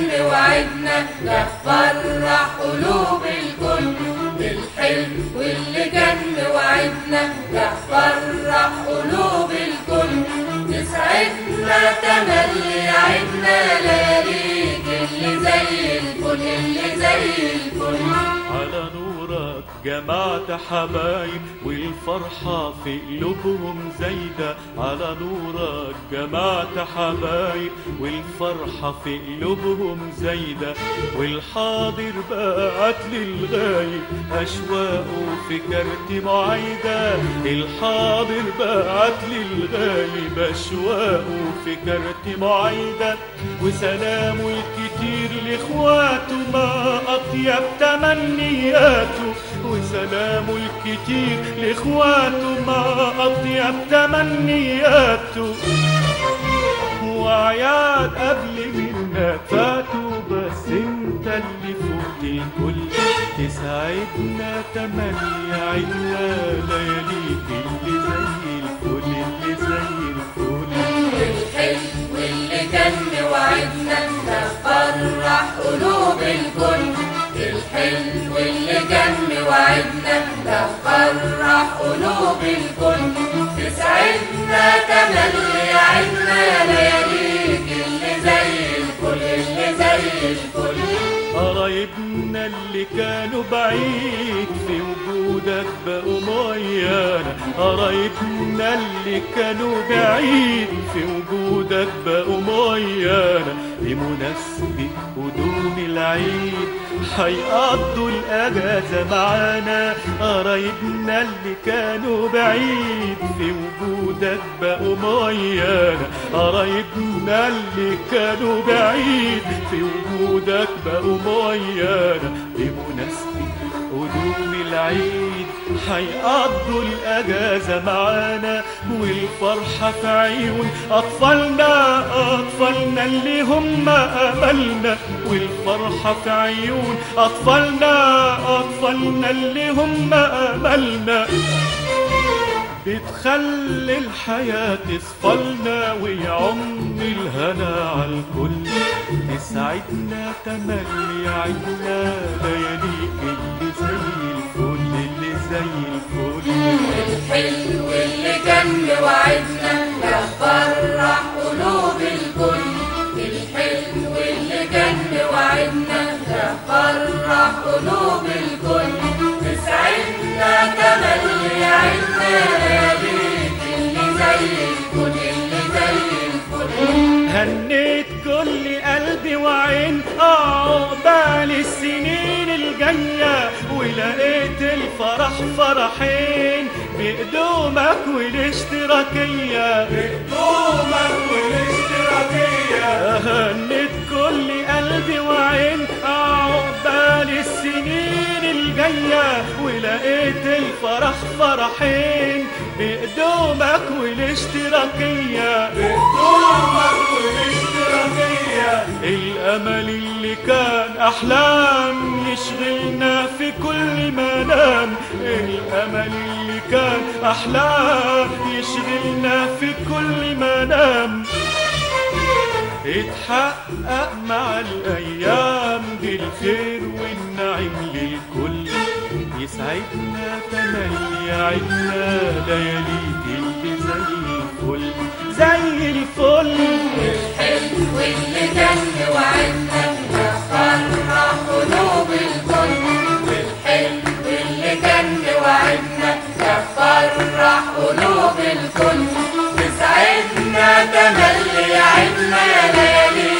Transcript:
كان وعدنا ده فرح قلوب الكل الحلم واللي كان وعدنا ده فرح قلوب الكل تسعدنا تملي عدنا لياليك اللي زي الفل اللي زي الفل على نورك جمعت حبايب والفرحة في قلوبهم زايدة على نورك جمعت حبايب والفرحة في قلوبهم زايدة والحاضر بقت للغايب أشواقه في كرت معايدة الحاضر بقت للغايب أشواقه في كرت معايدة وسلامه الكتير لإخواته ما أطيب تمنياته وسلامه الكتير لإخواته ما أطيب تمنياته وعياد قبل منا فاتوا بس انت اللي فوت الكل تسعدنا تملي عدنا لياليك اللي زي الفل اللي زي الفل الحلم واللي كان وعدنا ده فرح قلوب الكل الحلم واللي كان وعدنا ده فرح قلوب الكل تسعدنا تملي عدنا لياليك اللي زي الفل اللي زي الفل قرايبنا اللي كانوا بعيد في وجودك بقوا ميانا قرايبنا اللي كانوا بعيد في وجودك بقوا ميانا بمناسبة قدوم العيد هيقضوا الأجازة معانا قرايبنا اللي كانوا بعيد في وجودك بقوا ميانا قرايبنا اللي كانوا بعيد في وجودك بقوا ميانا بمناسبة قدوم العيد هيقضوا الأجازة معانا والفرحة في عيون أطفالنا أطفالنا اللي هم أملنا والفرحة في عيون أطفالنا أطفالنا اللي هم أملنا بتخلي الحياة تصفلنا ويعم الهنا على الكل تسعدنا تملي عدنا لياليك اللي زي الفل اللي زي الفل الحلو اللي كان وعدنا ده فرح قلوب الكل الحلو اللي كان وعدنا ده فرح قلوب الكل تسعدنا تملي عدنا لياليك اللي زي الفل اللي زي الفل هنيت كل قلبي وعين عقبال السنين الجاية ولقيت الفرح فرحين بقدومك والاشتراكية بقدومك والاشتراكية هنيت كل قلبي وعين عقبال السنين الجاية ولقيت الفرح فرحين بقدومك والاشتراكية بقدومك والاشتراكية الأمل اللي كان أحلام يشغلنا في كل منام الأمل اللي كان أحلام يشغلنا في كل منام اتحقق مع الأيام بالخير والنعيم للكل يسعدنا تملي عدنا لياليك اللي زي الفل زي الفل الحلو اللي كان وعدنا ده فرح قلوب الكل الحلو اللي كان وعدنا ده فرح قلوب الكل تسعدنا تملي عدنا ليالي